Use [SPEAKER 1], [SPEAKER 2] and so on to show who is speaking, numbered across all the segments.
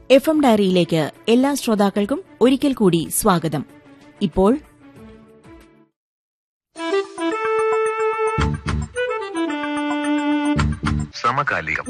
[SPEAKER 1] F M ഡയറിയിലേക്ക് എല്ലാ ശ്രോതാക്കൾക്കും ഒരിക്കൽ കൂടി സ്വാഗതം ഇപ്പോൾ
[SPEAKER 2] സമകാലികം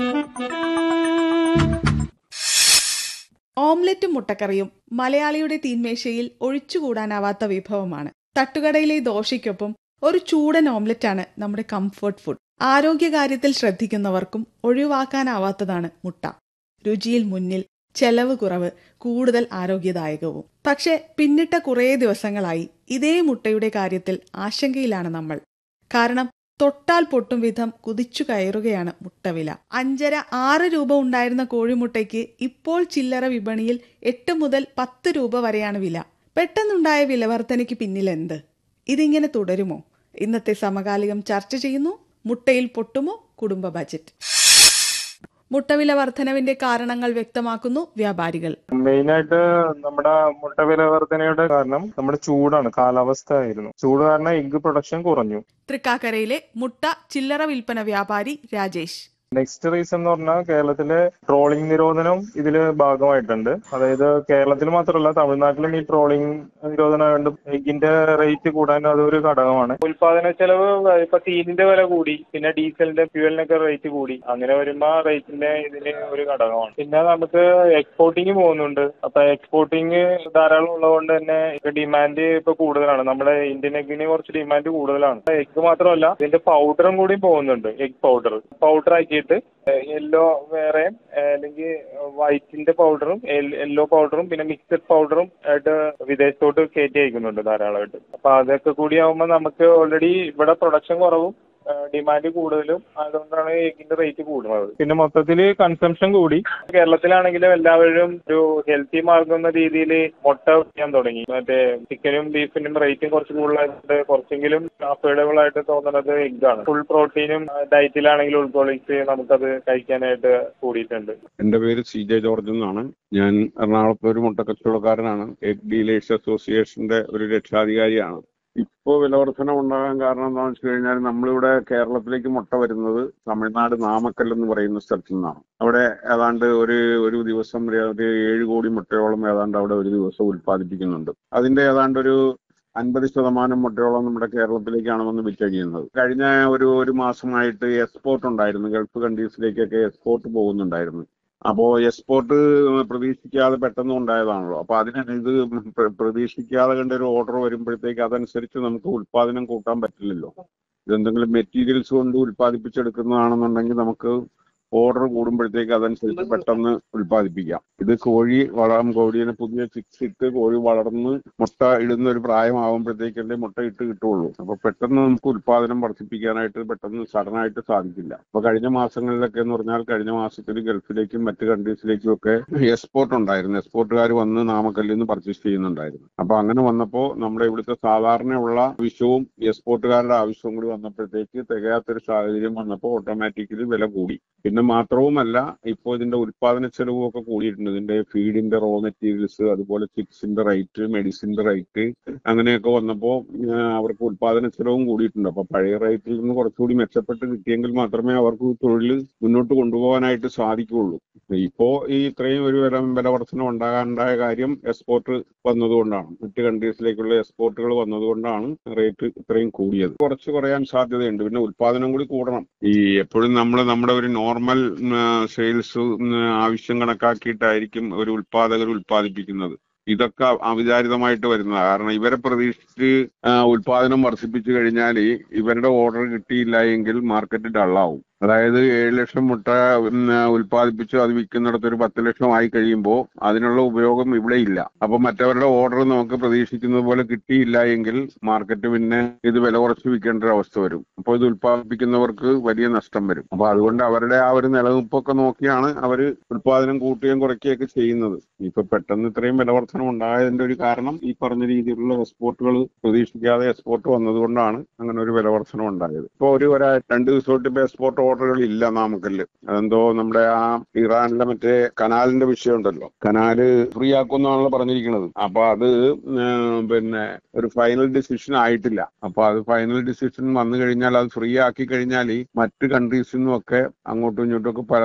[SPEAKER 3] ഓംലറ്റും മുട്ടക്കറിയും മലയാളിയുടെ തീന്മേശയിൽ ഒഴിച്ചുകൂടാനാവാത്ത വിഭവമാണ് തട്ടുകടയിലെ ദോശയ്ക്കൊപ്പം ഒരു ചൂടൻ ഓംലറ്റാണ് നമ്മുടെ കംഫർട്ട് ഫുഡ് ആരോഗ്യകാര്യത്തിൽ ശ്രദ്ധിക്കുന്നവർക്കും ഒഴിവാക്കാനാവാത്തതാണ് മുട്ട രുചിയിൽ മുന്നിൽ ചെലവ് കുറവ് കൂടുതൽ ആരോഗ്യദായകവും പക്ഷെ പിന്നിട്ട കുറേ ദിവസങ്ങളായി ഇതേ മുട്ടയുടെ കാര്യത്തിൽ ആശങ്കയിലാണ് നമ്മൾ കാരണം തൊട്ടാൽ പൊട്ടും വിധം കുതിച്ചു കയറുകയാണ് മുട്ടവില അഞ്ചര ആറ് രൂപ ഉണ്ടായിരുന്ന കോഴിമുട്ടയ്ക്ക് ഇപ്പോൾ ചില്ലറ വിപണിയിൽ എട്ട് മുതൽ പത്ത് രൂപ വരെയാണ് വില പെട്ടെന്നുണ്ടായ വിലവർധനയ്ക്ക് പിന്നിൽ എന്ത് ഇതിങ്ങനെ തുടരുമോ ഇന്നത്തെ സമകാലികം ചർച്ച ചെയ്യുന്നു മുട്ടയിൽ പൊട്ടുമോ കുടുംബ ബജറ്റ് മുട്ടവില വർധനവിന്റെ കാരണങ്ങൾ വ്യക്തമാക്കുന്നു വ്യാപാരികൾ
[SPEAKER 4] മെയിൻ ആയിട്ട് നമ്മുടെ മുട്ട വില വർധനയുടെ കാരണം നമ്മുടെ ചൂടാണ് കാലാവസ്ഥ ആയിരുന്നു ചൂട് കാരണം എഗ് പ്രൊഡക്ഷൻ കുറഞ്ഞു
[SPEAKER 3] തൃക്കാക്കരയിലെ മുട്ട ചില്ലറ വിൽപ്പന വ്യാപാരി രാജേഷ്
[SPEAKER 4] നെക്സ്റ്റ് റീസൺ എന്ന് പറഞ്ഞാൽ കേരളത്തിലെ ട്രോളിംഗ് നിരോധനം ഇതില് ഭാഗമായിട്ടുണ്ട് അതായത് കേരളത്തിൽ മാത്രമല്ല തമിഴ്നാട്ടിലും ഈ ട്രോളിംഗ് നിരോധനം ആയതുകൊണ്ട് എഗിന്റെ റേറ്റ് കൂടാൻ അതൊരു ഘടകമാണ് ഉൽപാദന ചെലവ് ഇപ്പൊ തീനിന്റെ വില കൂടി പിന്നെ ഡീസലിന്റെ ഫ്യൂവലിനൊക്കെ റേറ്റ് കൂടി അങ്ങനെ വരുമ്പോ റേറ്റിന്റെ ഇതിന് ഒരു ഘടകമാണ് പിന്നെ നമുക്ക് എക്സ്പോർട്ടിങ് പോകുന്നുണ്ട് അപ്പൊ എക്സ്പോർട്ടിങ് ധാരാളം ഉള്ളതുകൊണ്ട് തന്നെ ഡിമാൻഡ് ഇപ്പൊ കൂടുതലാണ് നമ്മുടെ ഇന്ത്യൻ എഗിന് കുറച്ച് ഡിമാൻഡ് കൂടുതലാണ് എഗ് മാത്രമല്ല ഇതിന്റെ പൗഡറും കൂടി പോകുന്നുണ്ട് എഗ് പൗഡർ പൗഡർ ആക്കിയിട്ട് യെല്ലോ വേറെ അല്ലെങ്കിൽ വൈറ്റിന്റെ പൗഡറും യെല്ലോ പൗഡറും പിന്നെ മിക്സഡ് പൗഡറും ആയിട്ട് വിദേശത്തോട്ട് കയറ്റി അയക്കുന്നുണ്ട് ധാരാളമായിട്ട് അപ്പൊ അതൊക്കെ കൂടി ആവുമ്പോൾ നമുക്ക് ഓൾറെഡി ഇവിടെ പ്രൊഡക്ഷൻ കുറവും ഡിമാൻഡ് കൂടുതലും അതുകൊണ്ടാണ് എഗിന്റെ റേറ്റ് കൂടുന്നത് പിന്നെ മൊത്തത്തിൽ കൺസംഷൻ കൂടി കേരളത്തിലാണെങ്കിലും എല്ലാവരും ഒരു ഹെൽത്തി മാർഗം എന്ന രീതിയിൽ മുട്ട ചെയ്യാൻ തുടങ്ങി മറ്റേ ചിക്കനും ബീഫിനും റേറ്റും കുറച്ച് കൂടുതലായിട്ട് കുറച്ചെങ്കിലും അഫോർഡബിൾ ആയിട്ട് തോന്നുന്നത് എഗ്ഗാണ് ഫുൾ പ്രോട്ടീനും ഡയറ്റിലാണെങ്കിലും ഉൾക്കൊള്ളിച്ച് നമുക്കത് കഴിക്കാനായിട്ട് കൂടിയിട്ടുണ്ട്
[SPEAKER 5] എന്റെ പേര് സി ജെ ജോർജ് എന്നാണ് ഞാൻ എറണാകുളത്തെ ഒരു മുട്ടക്കച്ചവടക്കാരനാണ് എഗ് ഡീലേഴ്സ് അസോസിയേഷന്റെ ഒരു രക്ഷാധികാരിയാണ് ഇപ്പോൾ വിലവർധന ഉണ്ടാകാൻ കാരണം എന്താണെന്ന് വെച്ച് കഴിഞ്ഞാൽ നമ്മളിവിടെ കേരളത്തിലേക്ക് മുട്ട വരുന്നത് തമിഴ്നാട് നാമക്കൽ എന്ന് പറയുന്ന സ്ഥലത്തു നിന്നാണ് അവിടെ ഏതാണ്ട് ഒരു ഒരു ദിവസം ഒരു ഏഴ് കോടി മുട്ടയോളം ഏതാണ്ട് അവിടെ ഒരു ദിവസം ഉൽപ്പാദിപ്പിക്കുന്നുണ്ട് അതിന്റെ ഏതാണ്ട് ഒരു അൻപത് ശതമാനം മുട്ടയോളം നമ്മുടെ കേരളത്തിലേക്കാണ് വന്ന് വിറ്റഴിയുന്നത് കഴിഞ്ഞ ഒരു ഒരു മാസമായിട്ട് എക്സ്പോർട്ട് ഉണ്ടായിരുന്നു ഗൾഫ് കൺട്രീസിലേക്കൊക്കെ എക്സ്പോർട്ട് പോകുന്നുണ്ടായിരുന്നു അപ്പോ എക്സ്പോർട്ട് പ്രതീക്ഷിക്കാതെ പെട്ടെന്ന് ഉണ്ടായതാണല്ലോ അപ്പൊ അതിന് ഇത് പ്ര- പ്രതീക്ഷിക്കാതെ കണ്ട ഒരു ഓർഡർ വരുമ്പോഴത്തേക്ക് അതനുസരിച്ച് നമുക്ക് ഉൽപാദനം കൂട്ടാൻ പറ്റില്ലല്ലോ ഇതെന്തെങ്കിലും മെറ്റീരിയൽസ് കൊണ്ട് ഉൽപ്പാദിപ്പിച്ചെടുക്കുന്നതാണെന്നുണ്ടെങ്കിൽ നമുക്ക് ഓർഡർ കൂടുമ്പോഴത്തേക്ക് അതനുസരിച്ച് പെട്ടെന്ന് ഉൽപ്പാദിപ്പിക്കാം ഇത് കോഴി വളരാൻ കോഴിയെ പുതിയ ചിക്സ് ഇട്ട് കോഴി വളർന്ന് മുട്ട ഇടുന്ന ഒരു പ്രായമാകുമ്പോഴത്തേക്കല്ലേ മുട്ട ഇട്ട് കിട്ടുള്ളൂ അപ്പൊ പെട്ടെന്ന് നമുക്ക് ഉൽപാദനം വർദ്ധിപ്പിക്കാനായിട്ട് പെട്ടെന്ന് സഡനായിട്ട് സാധിക്കില്ല അപ്പൊ കഴിഞ്ഞ മാസങ്ങളിലൊക്കെ എന്ന് പറഞ്ഞാൽ കഴിഞ്ഞ മാസത്തിൽ ഗൾഫിലേക്കും മറ്റ് കൺട്രീസിലേക്കും ഒക്കെ എക്സ്പോർട്ട് ഉണ്ടായിരുന്നു എക്സ്പോർട്ടുകാർ വന്ന് നാമക്കല്ലിൽ നിന്ന് പർച്ചേസ് ചെയ്യുന്നുണ്ടായിരുന്നു അപ്പൊ അങ്ങനെ വന്നപ്പോൾ നമ്മുടെ ഇവിടുത്തെ സാധാരണയുള്ള ആവശ്യവും എക്സ്പോർട്ടുകാരുടെ ആവശ്യവും കൂടി വന്നപ്പോഴത്തേക്ക് തികയാത്തൊരു സാഹചര്യം വന്നപ്പോൾ ഓട്ടോമാറ്റിക്കലി വില കൂടി പിന്നെ മാത്രവുമല്ല ഇപ്പോൾ ഇതിന്റെ ഉൽപാദന ചെലവും ഒക്കെ കൂടിയിട്ടുണ്ട് ഇതിന്റെ ഫീഡിന്റെ റോ മെറ്റീരിയൽസ് അതുപോലെ ചിപ്സിന്റെ റേറ്റ് മെഡിസിന്റെ റേറ്റ് അങ്ങനെയൊക്കെ വന്നപ്പോൾ അവർക്ക് ഉൽപാദന ചെലവും കൂടിയിട്ടുണ്ട് അപ്പൊ പഴയ റേറ്റിൽ നിന്ന് കുറച്ചുകൂടി മെച്ചപ്പെട്ട് കിട്ടിയെങ്കിൽ മാത്രമേ അവർക്ക് തൊഴിൽ മുന്നോട്ട് കൊണ്ടുപോകാനായിട്ട് സാധിക്കുകയുള്ളൂ ഇപ്പോ ഈ ഇത്രയും ഒരു വില വില വർധന ഉണ്ടാകാനുണ്ടായ കാര്യം എക്സ്പോർട്ട് വന്നതുകൊണ്ടാണ് മറ്റ് കൺട്രീസിലേക്കുള്ള എക്സ്പോർട്ടുകൾ വന്നതുകൊണ്ടാണ് റേറ്റ് ഇത്രയും കൂടിയത് കുറച്ച് കുറയാൻ സാധ്യതയുണ്ട് പിന്നെ ഉൽപാദനം കൂടി കൂടണം ഈ എപ്പോഴും നമ്മൾ നമ്മുടെ ഒരു നോർമൽ സെയിൽസ് ആവശ്യം കണക്കാക്കിയിട്ടായിരിക്കും ഒരു ഉൽപാദകർ ഉൽപ്പാദിപ്പിക്കുന്നത് ഇതൊക്കെ അവിചാരിതമായിട്ട് വരുന്നതാണ് കാരണം ഇവരെ പ്രതീക്ഷിച്ച് ആ, ഉൽപാദനം വർദ്ധിപ്പിച്ചു കഴിഞ്ഞാൽ ഇവരുടെ ഓർഡർ കിട്ടിയില്ല എങ്കിൽ മാർക്കറ്റ് ഡള്ളാവും അതായത് ഏഴ് ലക്ഷം മുട്ട ഉം, ഉൽപ്പാദിപ്പിച്ച് അത് വിൽക്കുന്നിടത്ത് ഒരു പത്ത് ലക്ഷം ആയി കഴിയുമ്പോൾ അതിനുള്ള ഉപയോഗം ഇവിടെ ഇല്ല അപ്പൊ മറ്റവരുടെ ഓർഡർ നമുക്ക് പ്രതീക്ഷിക്കുന്നത് പോലെ കിട്ടിയില്ല എങ്കിൽ മാർക്കറ്റ് പിന്നെ ഇത് വില കുറച്ച് വിൽക്കേണ്ട ഒരു അവസ്ഥ വരും അപ്പോൾ ഇത് ഉൽപ്പാദിപ്പിക്കുന്നവർക്ക് വലിയ നഷ്ടം വരും അപ്പൊ അതുകൊണ്ട് അവരുടെ ആ ഒരു നിലനിൽപ്പൊക്കെ നോക്കിയാണ് അവർ ഉൽപാദനം കൂട്ടുകയും കുറയ്ക്കുകയൊക്കെ ചെയ്യുന്നത് ഇപ്പൊ പെട്ടെന്ന് ഇത്രയും വിലവർധനം ഉണ്ടായതിന്റെ ഒരു കാരണം ഈ പറഞ്ഞ രീതിയിലുള്ള എക്സ്പോർട്ടുകൾ പ്രതീക്ഷിക്കാതെ എക്സ്പോർട്ട് വന്നതുകൊണ്ടാണ് അങ്ങനെ ഒരു വിലവർധനം ഉണ്ടായത് ഇപ്പൊ ഒരു ഒരാ രണ്ട് ദിവസമായിട്ട് ഇപ്പൊ എക്സ്പോർട്ട് ഓർഡറുകൾ ഇല്ല നാമക്കല്ല് അതെന്തോ നമ്മുടെ ആ ഇറാനിലെ മറ്റേ കനാലിന്റെ വിഷയം ഉണ്ടല്ലോ കനാല് ഫ്രീ ആക്കുമെന്നാണല്ലോ പറഞ്ഞിരിക്കുന്നത് അപ്പൊ അത് ഉം, പിന്നെ ഒരു ഫൈനൽ ഡിസിഷൻ ആയിട്ടില്ല അപ്പൊ അത് ഫൈനൽ ഡിസിഷൻ വന്നു കഴിഞ്ഞാൽ അത് ഫ്രീ ആക്കി കഴിഞ്ഞാൽ മറ്റ് കൺട്രീസിൽ നിന്നും ഒക്കെ അങ്ങോട്ടും ഇങ്ങോട്ടും ഒക്കെ പല